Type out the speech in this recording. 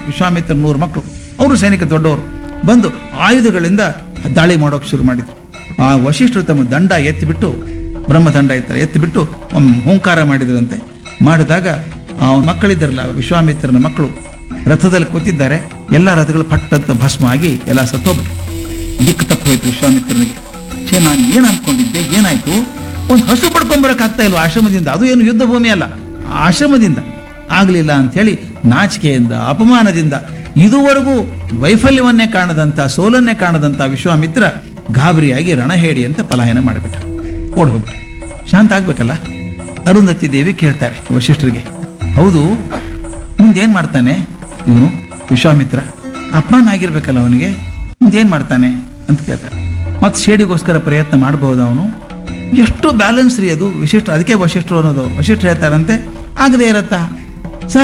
ವಿಶ್ವಾಮಿತ್ರ ನೂರು ಮಕ್ಕಳು ಅವರು ಸೈನಿಕ ದೊಡ್ಡವರು ಬಂದು ಆಯುಧಗಳಿಂದ ದಾಳಿ ಮಾಡೋಕೆ ಶುರು ಮಾಡಿದ್ರು ಆ ವಶಿಷ್ಠರು ತಮ್ಮ ದಂಡ ಎತ್ತಿಬಿಟ್ಟು ಬ್ರಹ್ಮದಂಡ ಇರ್ತಾರೆ ಎತ್ತಿಬಿಟ್ಟು ಒಮ್ಮೆ ಹೂಂಕಾರ ಮಾಡಿದ್ರಂತೆ ಮಾಡಿದಾಗ ಆ ಮಕ್ಕಳಿದ್ದಾರಲ್ಲ ವಿಶ್ವಾಮಿತ್ರನ ಮಕ್ಕಳು ರಥದಲ್ಲಿ ಕೂತಿದ್ದಾರೆ ಎಲ್ಲ ರಥಗಳು ಪಟ್ಟಂತ ಭಸ್ಮ ಆಗಿ ಎಲ್ಲ ಸತ್ತೋಗ್ಬಿಟ್ಟು ದಿಕ್ಕು ತಪ್ಪು ಹೋಯ್ತು ವಿಶ್ವಾಮಿತ್ರನಿಗೆ ಛೇ ನಾನು ಏನ್ ಅನ್ಕೊಂಡಿದ್ದೆ ಏನಾಯ್ತು ಒಂದು ಹಸು ಪಡ್ಕೊಂಬರಕ್ ಆಗ್ತಾ ಇಲ್ವಾ ಆಶ್ರಮದಿಂದ ಅದು ಏನು ಯುದ್ಧ ಭೂಮಿ ಅಲ್ಲ ಆಶ್ರಮದಿಂದ ಆಗ್ಲಿಲ್ಲ ಅಂತ ಹೇಳಿ ನಾಚಿಕೆಯಿಂದ ಅಪಮಾನದಿಂದ ಇದುವರೆಗೂ ವೈಫಲ್ಯವನ್ನೇ ಕಾಣದಂತ ಸೋಲನ್ನೇ ಕಾಣದಂತ ವಿಶ್ವಾಮಿತ್ರ ಗಾಬರಿಯಾಗಿ ರಣಹೇಡಿ ಅಂತ ಪಲಾಯನ ಮಾಡಿಬಿಟ್ಟ ಓಡ್ ಹೋಗ್ಬಿಟ್ಟ ಶಾಂತ ಆಗ್ಬೇಕಲ್ಲ ಅರುಂಧತಿ ದೇವಿ ಕೇಳ್ತಾರೆ ವಶಿಷ್ಠರಿಗೆ ಹೌದು ಮುಂದೇನ್ ಮಾಡ್ತಾನೆ ಇವನು ವಿಶ್ವಾಮಿತ್ರ ಅಪಮಾನ ಆಗಿರ್ಬೇಕಲ್ಲ ಅವನಿಗೆ ಮುಂದೇನ್ ಮಾಡ್ತಾನೆ ಅಂತ ಕೇಳ್ತಾರೆ ಮತ್ತೆ ಶೇಡಿಗೋಸ್ಕರ ಪ್ರಯತ್ನ ಮಾಡಬಹುದು ಅವನು ಎಷ್ಟು ಬ್ಯಾಲೆನ್ಸ್ ರೀ ಅದು ವಿಶಿಷ್ಟ ಅದಕ್ಕೆ ವಶಿಷ್ಠರು ಅನ್ನೋದು ವಶಿಷ್ಠರು ಹೇಳ್ತಾರಂತೆ ಆಗದೆ ಇರತ್ತಾ